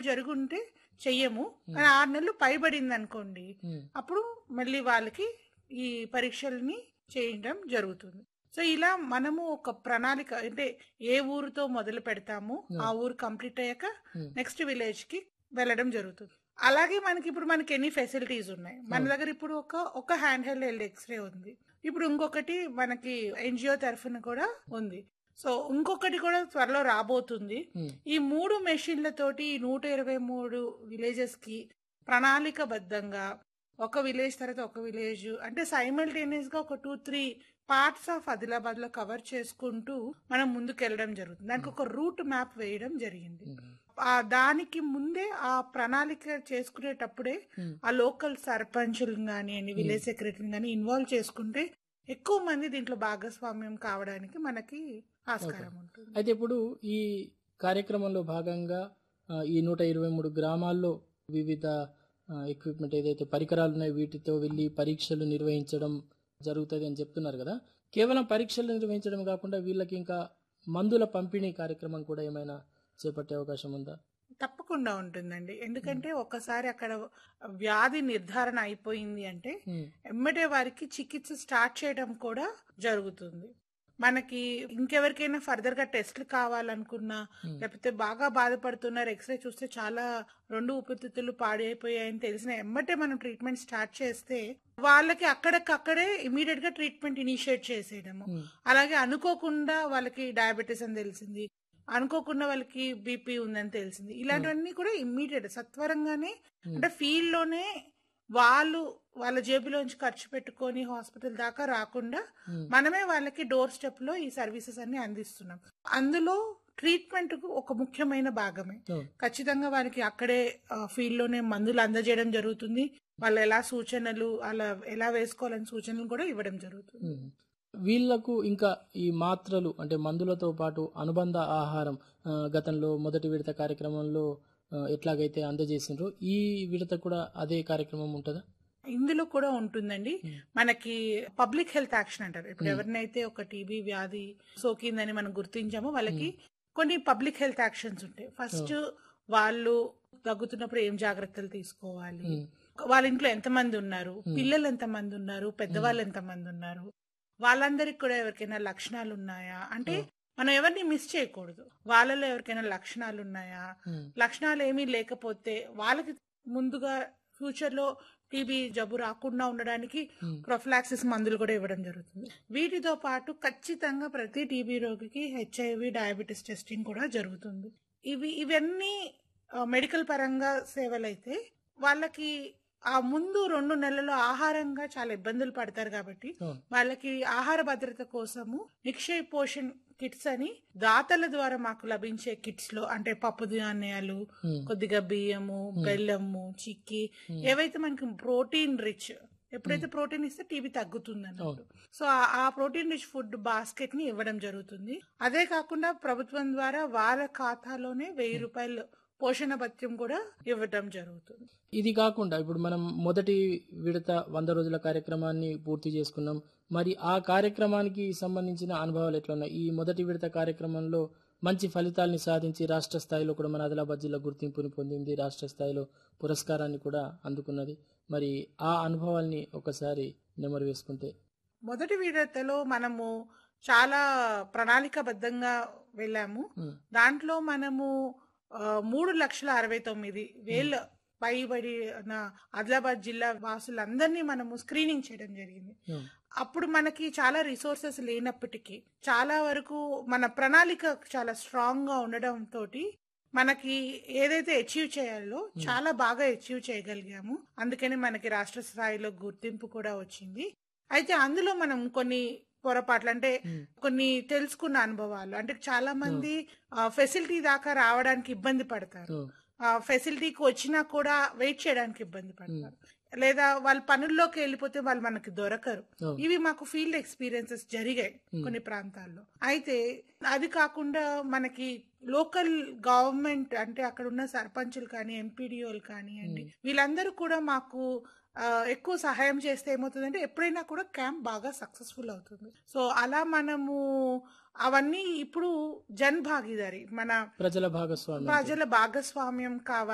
జరుగుంటే చెయ్యము కానీ ఆరు నెలలు పైబడింది అనుకోండి ఉమ్, అప్పుడు మళ్ళీ వాళ్ళకి ఈ పరీక్షల్ని చేయడం జరుగుతుంది సో ఇలా మనము ఒక ప్రణాళిక అంటే ఏ ఊరితో మొదలు పెడతాము ఆ ఊరు కంప్లీట్ అయ్యాక Hmm. నెక్స్ట్ విలేజ్ కి వెళ్ళడం జరుగుతుంది అలాగే మనకి ఇప్పుడు మనకి ఎన్ని ఫెసిలిటీస్ ఉన్నాయి మన దగ్గర ఇప్పుడు ఒక ఒక హ్యాండ్ హెల్డ్ ఎల్ ఎక్స్రే ఉంది ఇప్పుడు ఇంకొకటి మనకి ఎన్జిఓ తరఫున కూడా ఉంది సో ఇంకొకటి కూడా త్వరలో రాబోతుంది ఉమ్, ఈ మూడు మెషిన్లతోటి ఈ నూట ఇరవై మూడు విలేజెస్ కి ప్రణాళికబద్ధంగా ఒక విలేజ్ తర్వాత ఒక విలేజ్ అంటే సైమల్టేనియస్ గా ఒక two three parts of Adilabad లో కవర్ చేసుకుంటూ మనం ముందుకు వెళ్ళడం జరుగుతుంది దానికి ఒక రూట్ మ్యాప్ వేయడం జరిగింది ఉమ్, ఆ దానికి ముందే ఆ ప్రణాళిక చేసుకునేటప్పుడే Hmm. ఆ లోకల్ సర్పంచులు గానివ్వండి విలేజ్ సెక్రటరీని కానీ ఇన్వాల్వ్ చేసుకుంటే ఎక్కువ మంది దీంట్లో భాగస్వామ్యం కావడానికి మనకి ఆస్కారం ఉంటుంది అయితే ఇప్పుడు ఈ కార్యక్రమంలో భాగంగా ఆ, ఈ నూట ఇరవై మూడు గ్రామాల్లో వివిధ ఎక్విప్మెంట్ ఏదైతే పరికరాలు ఉన్నాయో వీటితో వెళ్ళి పరీక్షలు నిర్వహించడం జరుగుతుంది అని చెప్తున్నారు కదా కేవలం పరీక్షలు నిర్వహించడం కాకుండా వీళ్ళకి ఇంకా మందుల పంపిణీ కార్యక్రమం కూడా ఏమైనా చేపట్టే అవకాశం ఉందా తప్పకుండా ఉంటుందండి ఎందుకంటే ఒకసారి అక్కడ వ్యాధి నిర్ధారణ అయిపోయింది అంటే ఉమ్, ఎమ్మటే వారికి చికిత్స స్టార్ట్ చేయడం కూడా జరుగుతుంది మనకి ఇంకెవరికైనా ఫర్దర్ గా టెస్ట్లు కావాలనుకున్నా Hmm. లేకపోతే బాగా బాధపడుతున్నారు ఎక్స్రే చూస్తే చాలా రెండు ఊపిరితిత్తులు పాడైపోయాయని తెలిసిన ఎమ్మటే మనం ట్రీట్మెంట్ స్టార్ట్ చేస్తే వాళ్ళకి అక్కడికక్కడే ఇమీడియట్ గా ట్రీట్మెంట్ ఇనిషియేట్ చేసేయడము ఉమ్, అలాగే అనుకోకుండా వాళ్ళకి డయాబెటీస్ అని తెలిసింది అనుకోకుండా వాళ్ళకి బీపీ ఉందని తెలిసింది ఇలాంటివన్నీ కూడా ఇమ్మీడియట్ సత్వరంగానే అంటే ఫీల్డ్ లోనే వాళ్ళు వాళ్ళ జేబులోంచి ఖర్చు పెట్టుకొని హాస్పిటల్ దాకా రాకుండా ఉమ్, మనమే వాళ్ళకి డోర్ స్టెప్ లో ఈ సర్వీసెస్ అన్ని అందిస్తున్నాం అందులో ట్రీట్మెంట్ ఒక ముఖ్యమైన భాగమే అవును. ఖచ్చితంగా వారికి అక్కడే ఫీల్డ్ లోనే మందులు అందజేయడం జరుగుతుంది వాళ్ళు ఎలా సూచనలు అలా ఎలా వేసుకోవాలని సూచనలు కూడా ఇవ్వడం జరుగుతుంది ఉమ్. వీళ్లకు ఇంకా ఈ మాత్రలు అంటే మందులతో పాటు అనుబంధ ఆహారం ఆ, గతంలో మొదటి విడత కార్యక్రమంలో ఆ, ఎట్లాగైతే అందజేసిండ్రో ఈ విడత కూడా అదే కార్యక్రమం ఉంటుందా ఇందులో కూడా ఉంటుందండి Hmm. మనకి పబ్లిక్ హెల్త్ యాక్షన్ అంటారు ఇప్పుడు ఎవరినైతే ఒక టీబీ వ్యాధి సోకిందని మనం గుర్తించామో వాళ్ళకి కొన్ని పబ్లిక్ హెల్త్ యాక్షన్స్ ఉంటాయి ఫస్ట్ వాళ్ళు తగ్గుతున్నప్పుడు ఏం జాగ్రత్తలు తీసుకోవాలి ఉమ్, వాళ్ళ ఇంట్లో ఎంతమంది ఉన్నారు పిల్లలు ఎంతమంది ఉన్నారు పెద్దవాళ్ళు ఎంతమంది ఉన్నారు వాళ్ళందరికి కూడా ఎవరికైనా లక్షణాలు ఉన్నాయా అంటే మనం ఎవరిని మిస్ చేయకూడదు వాళ్ళలో ఎవరికైనా లక్షణాలు ఉన్నాయా ఉమ్, లక్షణాలు ఏమీ లేకపోతే వాళ్ళకి ముందుగా ఫ్యూచర్ లో టీబీ జబ్బు రాకుండా ఉండడానికి ఉమ్, ప్రొఫిలాక్సిస్ మందులు కూడా ఇవ్వడం జరుగుతుంది వీటితో పాటు ఖచ్చితంగా ప్రతి టీబీ రోగికి హెచ్ఐవి డయాబెటీస్ టెస్టింగ్ కూడా జరుగుతుంది ఇవి ఇవన్నీ ఆ, మెడికల్ పరంగా సేవలైతే వాళ్ళకి ఆ ముందు రెండు నెలలు ఆహారంగా చాలా ఇబ్బందులు పడతారు కాబట్టి అవును. వాళ్ళకి ఆహార భద్రత కోసము నిక్షయ్ పోషణ్ కిట్స్ అని దాతల ద్వారా మాకు లభించే కిట్స్ లో అంటే పప్పు ధాన్యాలు ఉమ్, కొద్దిగా బియ్యము బెల్లము చిక్కి ఏవైతే మనకి ప్రోటీన్ రిచ్ ఎప్పుడైతే ప్రోటీన్ ఇస్తే టీబీ తగ్గుతుంది అన్నట్టు సో ఆ- ఆ ప్రోటీన్ రిచ్ ఫుడ్ బాస్కెట్ ని ఇవ్వడం జరుగుతుంది అదే కాకుండా ప్రభుత్వం ద్వారా వాళ్ళ ఖాతాలోనే వెయ్యి రూపాయలు పోషణ భత్యం కూడా ఇవ్వడం జరుగుతుంది ఇది కాకుండా ఇప్పుడు మనం మొదటి విడత వంద రోజుల కార్యక్రమాన్ని పూర్తి చేసుకున్నాం మరి ఆ కార్యక్రమానికి సంబంధించిన అనుభవాలు ఎట్లా ఉన్నాయి ఈ మొదటి విడత కార్యక్రమంలో మంచి ఫలితాల్ని సాధించి రాష్ట్ర స్థాయిలో కూడా మన ఆదిలాబాద్ జిల్లా గుర్తింపుని పొందింది రాష్ట్ర స్థాయిలో పురస్కారాన్ని కూడా అందుకున్నది మరి ఆ అనుభవాల్ని ఒకసారి నెమరు వేసుకుంటే మొదటి విడతలో మనము చాలా ప్రణాళికబద్ధంగా వెళ్ళాము ఉమ్, దాంట్లో మనము ఆ, మూడు లక్షల అరవై తొమ్మిది వేల పైబడి నా ఆదిలాబాద్ జిల్లా వాసులందరినీ మనము స్క్రీనింగ్ చేయడం జరిగింది ఉమ్, అప్పుడు మనకి చాలా రిసోర్సెస్ లేనప్పటికీ చాలా వరకు మన ప్రణాళిక చాలా స్ట్రాంగ్ గా ఉండడం తోటి మనకి ఏదైతే అచీవ్ చేయాలో చాలా బాగా అచీవ్ చేయగలిగాము అందుకని మనకి రాష్ట్ర స్థాయిలో గుర్తింపు కూడా వచ్చింది అయితే అందులో మనం కొన్ని పొరపాట్లు అంటే ఉమ్, కొన్ని తెలుసుకున్న అనుభవాలు అంటే చాలా మంది ఫెసిలిటీ దాకా రావడానికి ఇబ్బంది పడతారు ఉమ్, ఆ ఫెసిలిటీకి వచ్చినా కూడా వెయిట్ చేయడానికి ఇబ్బంది పడతారు లేదా వాళ్ళ పనుల్లోకి వెళ్ళిపోతే వాళ్ళు మనకి దొరకరు అవును. ఇవి మాకు ఫీల్డ్ ఎక్స్పీరియన్సెస్ జరిగాయి కొన్ని ప్రాంతాల్లో అయితే అది కాకుండా మనకి లోకల్ గవర్నమెంట్ అంటే అక్కడ ఉన్న సర్పంచులు కానీ ఎంపీడీఓలు కానివ్వండి వీళ్ళందరూ కూడా మాకు ఆ, ఎక్కువ సహాయం చేస్తే ఏమవుతుందంటే ఎప్పుడైనా కూడా క్యాంప్ బాగా సక్సెస్ఫుల్ అవుతుంది సో అలా మనము అవన్నీ ఇప్పుడు జన్ భాగీదారి మన ప్రజల భాగస్వామ్యం ప్రజల భాగస్వామ్యం కావాలి